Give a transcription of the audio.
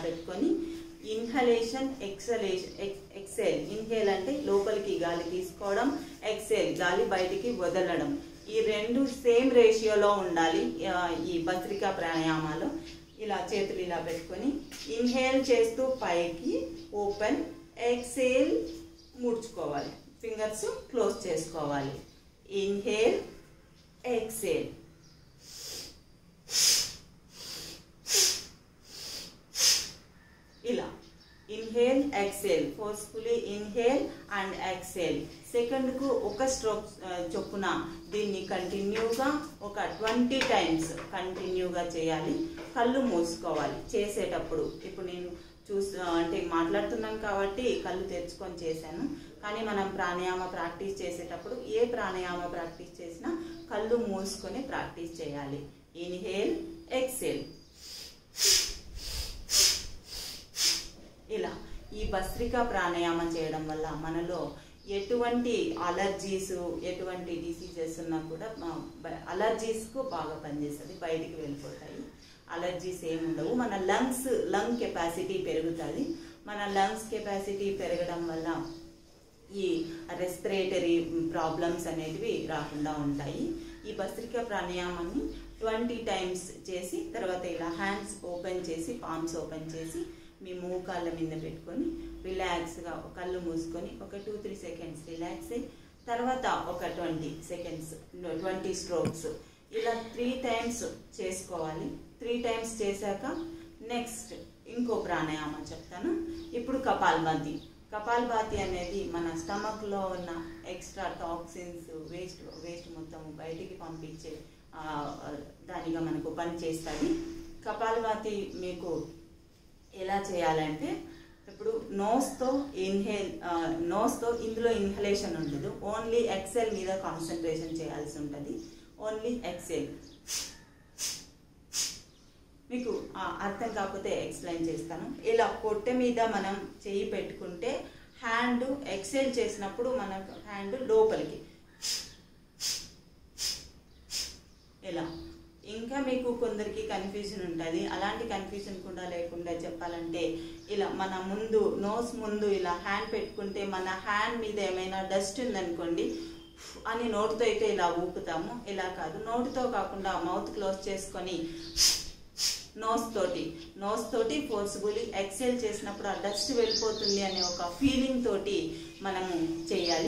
పెట్టుకొని inhalation exhalation exhale inhale అంటే లోపలికి గాలి తీసుకోవడం ఎక్సెల్ గాలి బయటికి వదలడం ఈ రెండు సేమ్ రేషియోలో ఉండాలి ఆ, ఈ భస్త్రికా ప్రాణాయామాలు ఇలా చేతులు ఇలా పెట్టుకొని ఇన్హేల్ చేస్తూ పైకి ఓపెన్ ఎక్సేల్ ముడుచుకోవాలి ఫింగర్స్ క్లోజ్ చేసుకోవాలి ఇన్హేల్ ఎక్సేల్ ఇలా inhale exhale forcefully inhale and exhale సెకండ్కు ఒక స్ట్రోక్ చొప్పున దీన్ని కంటిన్యూగా ఒక ట్వంటీ టైమ్స్ కంటిన్యూగా చేయాలి కళ్ళు మూసుకోవాలి చేసేటప్పుడు ఇప్పుడు నేను చూసి అంటే మాట్లాడుతున్నాను కాబట్టి కళ్ళు తెరుచుకొని చేశాను కానీ మనం ప్రాణాయామ ప్రాక్టీస్ చేసేటప్పుడు ఏ ప్రాణాయామ ప్రాక్టీస్ చేసినా కళ్ళు మూసుకొని ప్రాక్టీస్ చేయాలి ఇన్హేల్ ఎక్సేల్ ఇలా ఈ భస్త్రికా ప్రాణాయామం చేయడం వల్ల మనలో ఎటువంటి అలర్జీస్ ఎటువంటి డిసీజెస్ ఉన్నా కూడా అలర్జీస్కు బాగా పనిచేస్తుంది బయటికి వెళ్ళిపోతాయి అలర్జీస్ ఏమి ఉండవు మన లంగ్స్ లంగ్ కెపాసిటీ పెరుగుతుంది మన లంగ్స్ కెపాసిటీ పెరగడం వల్ల ఈ రెస్పిరేటరీ ప్రాబ్లమ్స్ అనేటివి రాకుండా ఉంటాయి ఈ భస్త్రికా ప్రాణాయామాన్ని ట్వంటీ టైమ్స్ చేసి తర్వాత ఇలా హ్యాండ్స్ ఓపెన్ చేసి పామ్స్ ఓపెన్ చేసి మీ మోకాళ్ళ మీద పెట్టుకొని రిలాక్స్గా కళ్ళు మూసుకొని ఒక టూ త్రీ సెకండ్స్ రిలాక్స్ అయ్యి తర్వాత ఒక ట్వంటీ సెకండ్స్ ట్వంటీ స్ట్రోక్స్ ఇలా త్రీ టైమ్స్ చేసుకోవాలి త్రీ టైమ్స్ చేశాక నెక్స్ట్ ఇంకో ప్రాణాయామం చెప్తాను ఇప్పుడు కపాల్భాతి కపాల్భాతి అనేది మన స్టమక్లో ఉన్న ఎక్స్ట్రా టాక్సిన్స్ వేస్ట్ వేస్ట్ మొత్తం బయటికి పంపించే ఆ, దానిగా మనకు పని చేస్తుంది కపాల్భాతి మీకు ఎలా చేయాలంటే ఇప్పుడు నోస్తో ఇన్హేల్ నోస్తో ఇందులో ఇన్హలేషన్ ఉండదు ఓన్లీ ఎక్సెల్ మీద కాన్సన్ట్రేషన్ చేయాల్సి ఉంటుంది ఓన్లీ ఎక్సెల్ మీకు ఆ, అర్థం కాకపోతే ఎక్స్ప్లెయిన్ చేస్తాను ఇలా పొట్టె మీద మనం చెయ్యి పెట్టుకుంటే హ్యాండ్ ఎక్సెల్ చేసినప్పుడు మన హ్యాండ్ లోపలికి ఇలా ఇంకా మీకు కొందరికి కన్ఫ్యూజన్ ఉంటుంది అలాంటి కన్ఫ్యూజన్ కూడా లేకుండా చెప్పాలంటే ఇలా మన ముందు నోస్ ముందు ఇలా హ్యాండ్ పెట్టుకుంటే మన హ్యాండ్ మీద ఏమైనా డస్ట్ ఉందనుకోండి అని నోటితో అయితే ఇలా ఊపుతాము ఇలా కాదు నోటితో కాకుండా మౌత్ క్లోజ్ చేసుకొని నోస్ తోటి నోస్ తోటి ఫోర్స్ఫుల్లీ ఎక్సెల్ చేసినప్పుడు ఆ డస్ట్ వెళ్ళిపోతుంది అనే ఒక ఫీలింగ్ తోటి మనము చేయాలి